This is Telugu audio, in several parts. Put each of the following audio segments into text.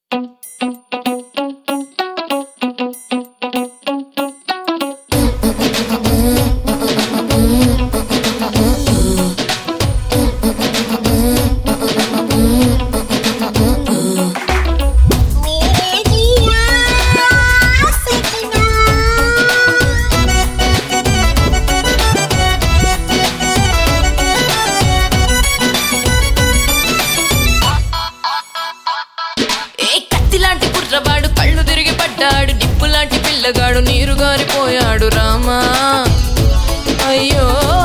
ఏ కత్తి లాంటి కుర్రవాడు కళ్ళు తిరిగి పడ్డాడు నిప్పు లాంటి పిల్లగాడు నీరు గారిపోయాడు రామా అయ్యో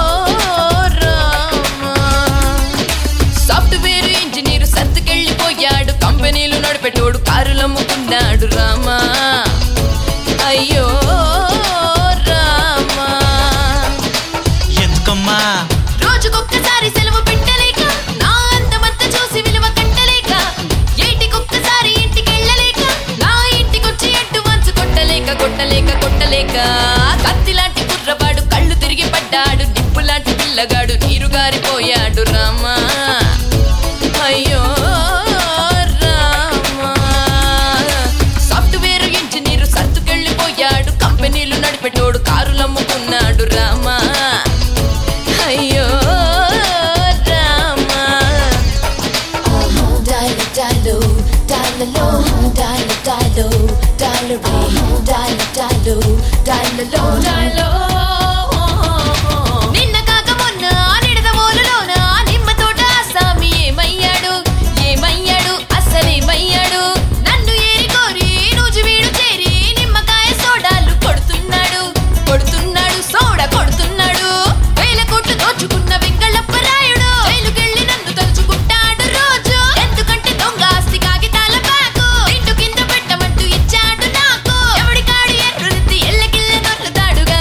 రామా సాఫ్ట్వేర్ ఇంజనీర్ సర్దుకెళ్ళిపోయాడు కంపెనీలు నడిపెట్టోడు కారులు అమ్ముకున్నాడు రామా అయ్యో రామా ఎందుకమ్మా రోజుకొక్కసారి సెలవు పెట్టలేక నా అందమంతా చూసి విలువ కట్టలేక ఏటికొక్కసారి ఇంటికెళ్ళలేక నా ఇంటికొచ్చి ఎట్టు మంచు కొట్టలేక కొట్టలేక కొట్టలేక కత్తి లాంటి కుర్రవాడు కళ్ళు తిరిగి పడ్డాడు నిప్పు లాంటి పిల్లగాడు నీరు గారిపోయాడు రామా అయ్యో రామా సాఫ్ట్వేర్ ఇంజనీర్ సర్దుకెళ్ళిపోయాడు కంపెనీలు నడిపెట్టోడు కారులు అమ్ముకున్నాడు రామా అయ్యో Rama Dial dial dial low, dial dial dial dial dial dial low, dial నిన్న కాక మొన్న నిడదవోలులోన నిమ్మ తోట ఆసామి ఏమయ్యాడు ఏమయ్యాడు అసలేమయ్యాడు నన్ను ఏరి కోరి రోజు వీడు చేరి నిమ్మకాయ సోడాలు కొడుతున్నాడు కొడుతున్నాడు సోడ కొడుతున్నాడు వేల కోట్లు దోచుకున్న వెంగళప్పరాయుడు జైలుకెళ్ళి నన్ను తలుచుకుంటాడు రోజు ఎందుకంటే దొంగ ఆస్తి కాగితాల బ్యాగు ఇంటు కింద పెట్టమంటూ ఇచ్చాడు నాకు ఎవడి కాడు ఎర్రుది ఎల్లకిల్ల దొరుకుతాడుగా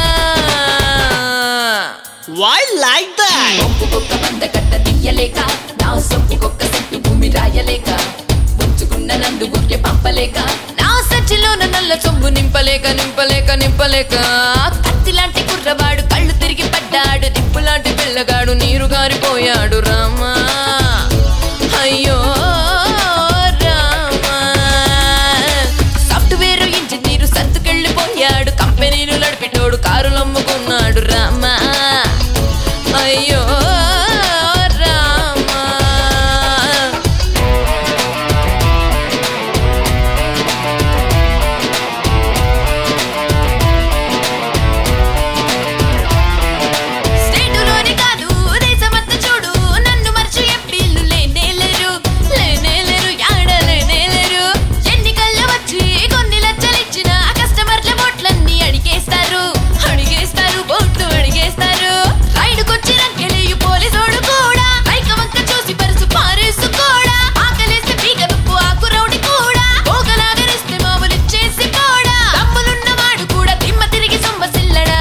వై లైక్ దట్ ఒక్కొక్క మంద కట్ట తీయలేక నా సొప్పుకొక్క సెట్టు భూమి రాయలేక ఉంచుకున్న నందు గుర్రె పంపలేక నా సచ్చిలోన నల్ల సొమ్ము నింపలేక నింపలేక నింపలేక కత్తి లాంటి కుర్రవాడు కళ్ళు తిరిగి పడ్డాడు నిప్పు లాంటి పిల్లగాడు నీరు గారిపోయాడు రామా అయ్యో రామా సాఫ్ట్వేర్ ఇంజనీరు సర్దుకెళ్ళిపోయాడు కంపెనీలు నడిపెట్టోడు కారులు అమ్ముకున్నాడు రామా అయ్యో రామా స్టేటులోని కాదు దేశమంతా చూడు నన్ను మర్చి ఎంపీలు లేనే లేరు లేనే లేరు యాడ లేనే లేరు ఎన్నికల్లో వచ్చి కొన్ని లచ్చలిచ్చిన కస్టమర్ల ఓట్లన్నీ అడిగేస్తారు అడిగేస్తారు ఓట్లు అడిగేస్తారు రైడుకొచ్చి రంకెలేయు పోలీసోడు కూడా రైక వంక చూసి పరుసు పారేసు కూడా ఆకలేస్తే పీక రుప్పు ఆకు రౌడి కూడా పోగలాగరిస్తే మామూలు చేసి కూడా దమ్ములున్నవాడు కూడా తిమ్మ తిరిగి సొమ్మసిల్లడా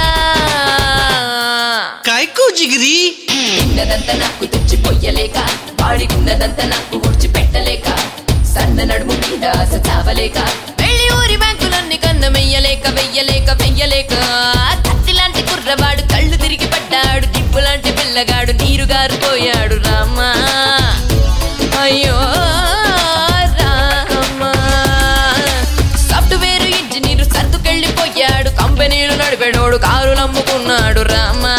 కైకు జిగిరి తిన్నదంతా నాకు తెచ్చి పొయ్యలేక వాడికున్నదంతా నాకు ఊడ్చి పెట్టలేక సన్న నడుము మీద ఆశ చావలేక వెళ్ళి ఊరి బ్యాంకులన్నీ కన్నమెయ్యలేక వెయ్యలేక వెయ్యలేక కత్తి లాంటి కుర్రవాడు కళ్ళు తిరిగి పడ్డాడు దిప్పు లాంటి పిల్లగాడు నీరు గారిపోయాడు రామా అయ్యో రామా సాఫ్ట్వేర్ ఇంజనీర్ సర్దుకెళ్ళిపోయాడు కంపెనీలు నడిపెడోడు కారులు అమ్ముకున్నాడు రామా